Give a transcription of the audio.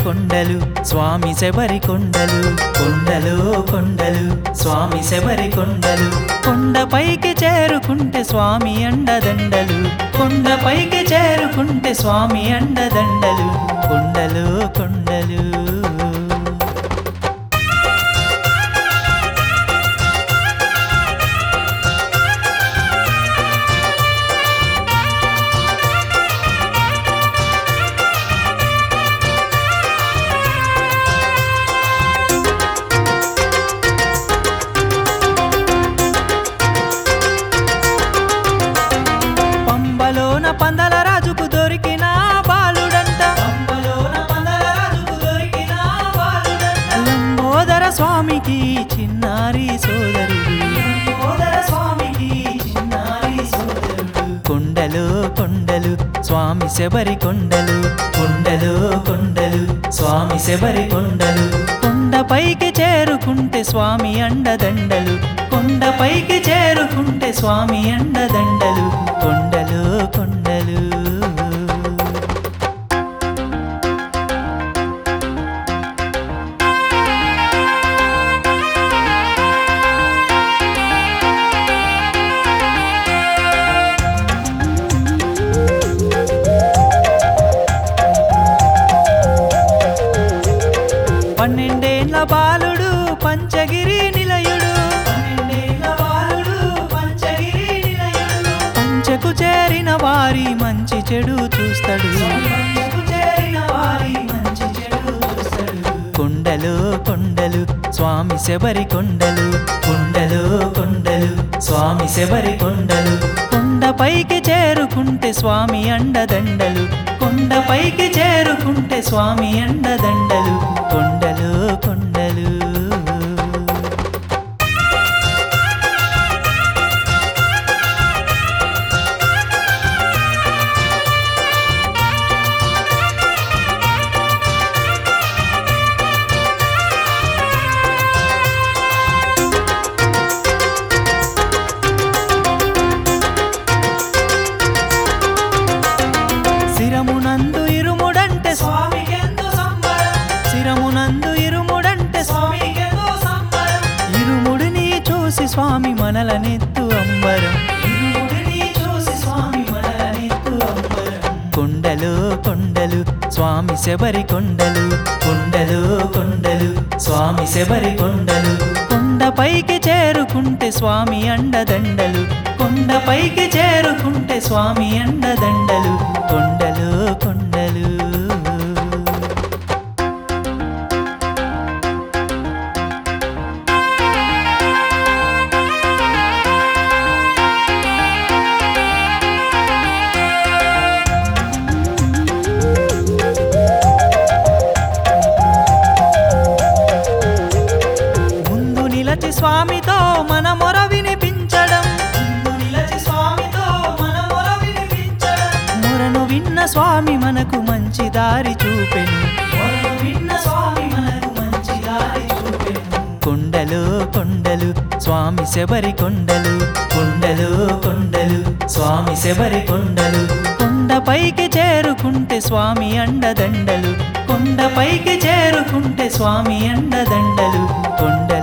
కొండలు స్వామి శబరి కొండలు కొండలు కొండలు స్వామి శబరి కొండలు కొండపైకి చేరుకుంటే స్వామి అండదండలు కొండపైకి చేరుకుంటే స్వామి అండదండలు కొండలు కొండలు పంబలోన పందల రాజుకు దొరికిన బాలుడంట పంబలోన పందల రాజుకు దొరికిన బాలుడంట లంబోదర స్వామికి చిన్నారి సోదరుడు లంబోదర స్వామికి చిన్నారి సోదరుడు కొండలు కొండలు స్వామి శబరి కొండలు కొండలు కొండలు స్వామి శబరి కొండలు కొండపైకి చేరుకుంటే స్వామి అండదండలు కొండపైకి చేరుకుంటే స్వామి అండదండలు కొండలు కొండలు పన్నెండేళ్ల బాలుడు పంచగిరి నిలయుడు పన్నెండేళ్ల బాలుడు పంచగిరి నిలయుడు పంచకు చేరిన వారి మంచి చెడు చూస్తాడు పంచకు చేరిన వారి మంచి చెడు చూస్తాడు కొండలు కొండలు స్వామి శబరి కొండలు కొండలు కొండలు స్వామి శబరి కొండలు కొండపైకి చేరుకుంటే స్వామి అండదండలు కొండపైకి చేరుకుంటే స్వామి అండదండలు కొండలు కొండలు శిరమునందు ఇరుముడంటే స్వామికెంతో సంబరం శిరమునందు ఇరుముడంటే స్వామికెంతో సంబరం ఇరుముడిని చూసి స్వామి మనలనెత్తు అంబరం ఇరుముడిని చూసి స్వామి మనలనెత్తు అంబరం కొండలు కొండలు స్వామి శబరి కొండలు కొండలు కొండలు స్వామి శబరి కొండలు కొండపైకి చేరుకుంటే స్వామి అండదండలు కొండపైకి చేరుకుంటే స్వామి అండదండలు కొండలు కొండలు ముందు నిలచి స్వామితో మన మొర వినిపించడం ముందు నిలచి స్వామితో మన మొర వినిపించడం మొరను విన్న స్వామి మనకు మంచి దారి చూపెను మొరను విన్న స్వామి మనకు మంచి దారి చూపెను కొండలు కొండలు స్వామి శబరి కొండలు కొండలు కొండలు స్వామి శబరి కొండలు కొండపైకి చేరుకుంటే స్వామి అండదండలు కొండపైకి చేరుకుంటే స్వామి అండదండలు కొండ